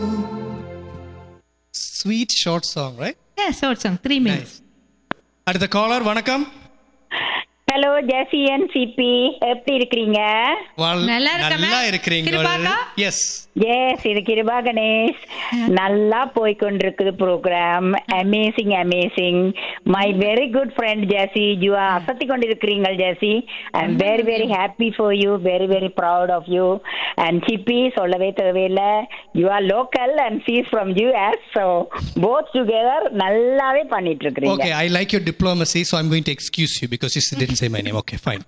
Sweet short song, right? Yeah, short song, three minutes. அடுத்த caller வணக்கம் hello Jessie and Chippy எப்படி இருக்கிறீங்க வாழ்- நல்லா இருக்கமே. நல்லா இருக்கிறீங்க கிருபாக்கா? எஸ் எஸ் இது கிருபா கணேஷ் நல்லா போய் கொண்டிருக்குது programme amazing amazing my very good friend Jessie you are அசத்தி கொண்டிருக்கிறீங்க Jessie I am very very happy for you very very proud of you and Chippy சொல்லவே தேவையில்லை you are local and she's from US so both together நல்லாவே பண்ணிட்டு இருக்கிறீங்க Okay, I like your diplomacy, so I'm going to excuse you because you didn't say my name. Okay, fine.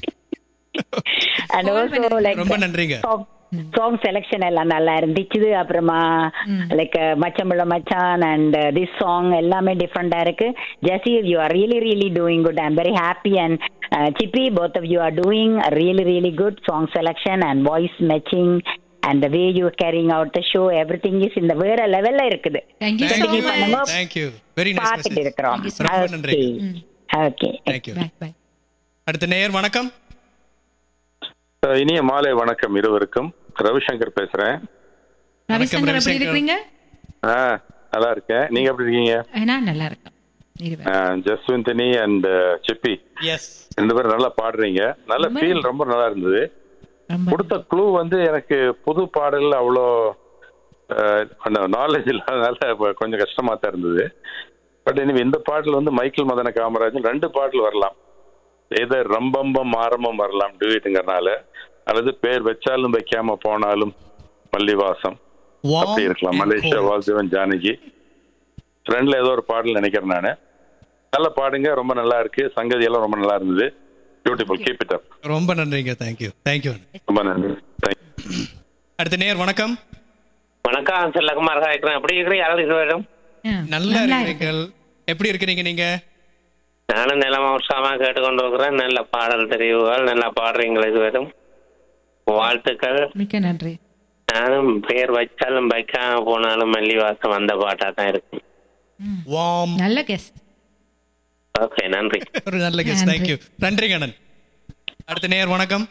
And also like ரொம்ப நன்றிங்க. Song selection எல்லாம் நல்லா இருந்துச்சு அப்புறமா like மச்சம்புள்ள மச்சான் அண்ட் திஸ் சாங் எல்லாமே டிஃப்ரெண்டா இருக்கு Jessie you are really really doing good I am very happy and Chippy both of you are doing really really good song selection and voice matching and the way you carrying out the show everything is இந்த வேற லெவல்ல இருக்குது Thank you so Thank you. much. பண்ணுங்க. Thank you. Very nice பார்த்துட்டு message. இருக்கிறோம் ரொம்ப நன்றி. Okay Thank you. Bye, bye. அடுத்த நேயர் வணக்கம் அஹ் இனிய மாலை வணக்கம் இருவருக்கும் ரவிசங்கர் பேசுறேன் ரவிசங்கர் எப்படி ரவிசங்கர். இருக்கிறீங்க ஆ, நல்லா இருக்கேன் நீங்க எப்படி இருக்கீங்க நான் நல்லா இருக்கேன் இருவேன். அஹ் ஜஸ்வந்தினி அண்ட் சிப்பி எஸ் ரெண்டு பேரும் நல்லா பாடுறீங்க நல்ல ரொம்ப ஃபீல் ரொம்ப நல்லா இருந்தது ரொம்ப கொடுத்த க்ளூ வந்து எனக்கு புது பாடல் அவ்வளோ நாலேஜ் இல்லாதனால இப்ப கொஞ்சம் கஷ்டமா தான் இருந்தது பட் இனிமே இந்த பாடல் வந்து மைக்கேல் மதன காமராஜன் ரெண்டு பாடல் வரலாம் ஏதோ ரம்பம்பம் ஆரம்பம் வரலாம் டியூட்டுங்கிறனால அல்லது பேர் வச்சாலும் வைக்காம போனாலும் மல்லிவாசம் அப்படி இருக்கலாம் மலேசியா வாசுதேவன் ஜானகி ஃப்ரெண்ட்ல ஏதோ ஒரு பாடல் நினைக்கிறேன் நானு நல்ல பாடுங்க ரொம்ப நல்லா இருக்கு சங்கதி எல்லாம் ரொம்ப நல்லா இருந்தது பியூட்டிஃபுல் கீப் இட் அப் ரொம்ப நன்றிங்க தேங்க்யூ தேங்க்யூ ரொம்ப நன்றி தேங்க்யூ அடுத்த நேயர் வணக்கம் வணக்கம் செல்லகுமார் காய்க்கிறேன் எப்படி இருக்கிறீங்க யாரும் இருவரும் ஆ, நல்லா நல்லா இருக்கிறீர்கள் எப்படி இருக்கிறீங்க நீங்க நானும் நிலமா உற்சாகமா கேட்டுக்கொண்டு இருக்கிறேன் நல்ல பாடல் தெரிவுகள் நல்லா பாடுறீங்களா இதுவரும் வாழ்த்துக்கள் மிக்க நன்றி நானும் பேர் வச்சாலும் வைக்காம போனாலும் மல்லிவாசம் அந்த பாட்டா தான் இருக்கு வாம் நல்ல கெஸ்ட் ஓகே நன்றி ஒரு நல்ல கெஸ் நன்றி. தேங்க்யூ நன்றிங்க அண்ணன் அடுத்த நேயர் வணக்கம்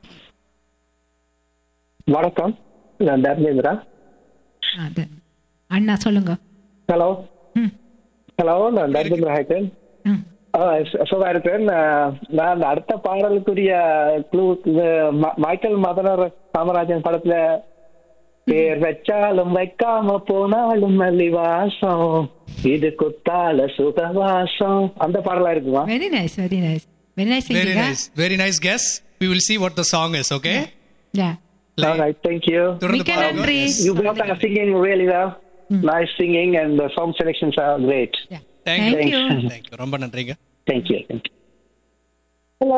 வணக்கம் நான் தர்மேந்திரா அது அண்ணா சொல்லுங்க ஹலோ ம், ஹலோ நான் தர்மேந்திரா ஹேக்கன் ம். சுகா இருக்கிறேன் நான் நான் அடுத்த பாடலுக்குரிய க்ளூ மைக்கேல் மதனர் காமராஜன் படத்துல பேர் வச்சாலும் வைக்காம போனாலும் மல்லிவாசம் இது குத்தால சுகவாசம் அந்த பாடலா இருக்குமா very nice very nice very nice very nice very nice guess we will see what the song is okay yeah All right, thank you. தொடர்ந்து மிக்க பாருங்க. நன்றி You both are singing really well. Nice singing and the song selections are great. Thank you. Thank you. Thank you. ரொம்ப நன்றிங்க Thank you. Thank you. Hello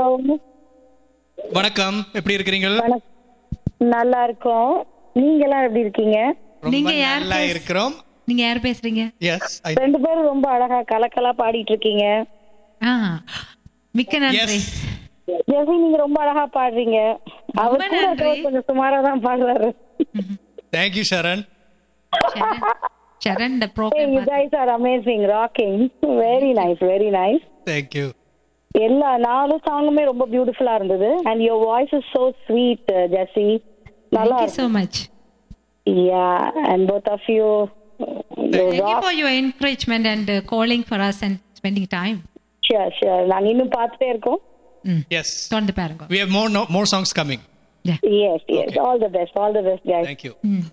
வணக்கம் எப்படி இருக்கிறீங்க நல்லா இருக்கோம் நீங்க எல்லாம் எப்படி இருக்கீங்க ரொம்ப நீங்க யார் நல்லா பேச- இருக்கிறோம் நீங்க யார் பேசுறீங்க எஸ் ரெண்டு பேரும் ரொம்ப அழகா கலக்கலா பாடிட்டு இருக்கீங்க ஆ மிக்க நன்றி எஸ் ஜெசி நீங்க ரொம்ப அழகா பாடுறீங்க அவர் கூட நன்றி. ஏதோ கொஞ்சம் சுமாரா தான் பாடுறாரு தேங்க் யூ சரண் சரண் சரண் இந்த Hey, programme you guys are amazing, rocking. Very nice, very nice. Thank you எல்லா நாலு சாங்குமே ரொம்ப பியூட்டிஃபுல்லா இருந்தது and your voice is so sweet Jessie நல்லா Thank you so much. Yeah and both of you Thank you for your encouragement and uh, calling for us and spending time. Sure sure நாங்க இன்னும் பார்த்துட்டே இருக்கோம் ம். S தொடர்ந்து பாருங்க we have more no, more songs coming Yeah. Yes yes all the best all the best guys thank you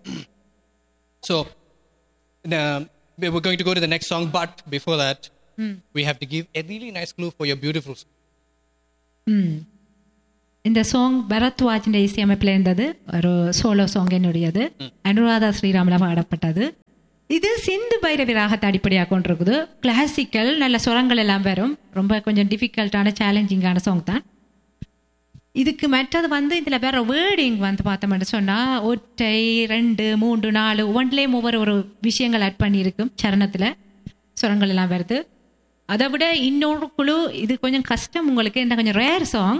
so uh, we're going to go to the next song but before that we have to give a really nice clue for your beautiful song. ம். இந்த song பரத்வாஜிന്റെ இசையமைப்பில் இருந்தது ஒரு solo song என்னுடையது அனுராதா ஸ்ரீராமில் பாடப்பட்டது இது சிந்து பைரவி ராகத்தை அடிப்படையாக கொண்டிருக்குது கிளாசிக்கல் நல்ல சுரங்கள் எல்லாம் வரும் ரொம்ப கொஞ்சம் டிஃபிகல்ட்டான சேலஞ்சிங்கான சாங் தான் இதுக்கு மற்றது வந்து இதில் வேற வேர்டிங் வந்து பார்த்தோம்னு சொன்னால் ஒற்றை ரெண்டு மூன்று நாலு ஒவ்வொன்றிலையும் ஒவ்வொரு ஒரு விஷயங்கள் ஆட் பண்ணியிருக்கும் சரணத்தில் சுரங்கள் எல்லாம் வருது அதை விட இன்னொரு குழு இது கொஞ்சம் கஷ்டம் உங்களுக்கு இந்த கொஞ்சம் ரேர் சாங்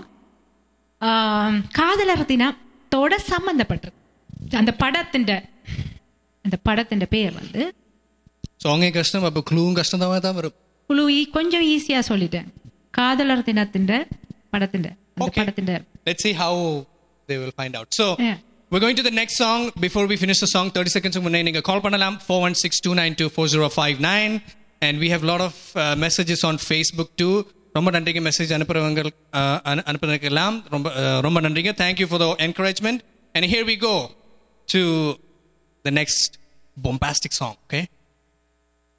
காதலர் தினத்தோட சம்பந்தப்பட்டிருக்கு அந்த படத்தின் அந்த படத்தின் பேர் வந்து സോങ്ങേ കഷ്ടം അപ്പൊ ക്ലൂവും കഷ്ടമാതാ വരും குழு ஈ- கொஞ்சம் ஈஸியா சொல்லிட்டேன் காதலர் தினத்தின் படத்தின் அந்த Okay. படத்தின் let's see how they will find out so Yeah. we're going to the next song. Before we finish the song, 30 seconds முன்னே நீங்க கால் பண்ணலாம் four one six two nine two four zero five nine and we have lot of messages on Facebook too ரொம்ப நன்றிங்க message அனுப்புறவங்க uh, அனு- அனுப்புனதுக்கெல்லாம் ரொம்ப uh, ரொம்ப நன்றிங்க thank you for the encouragement and here we go to the next bombastic song okay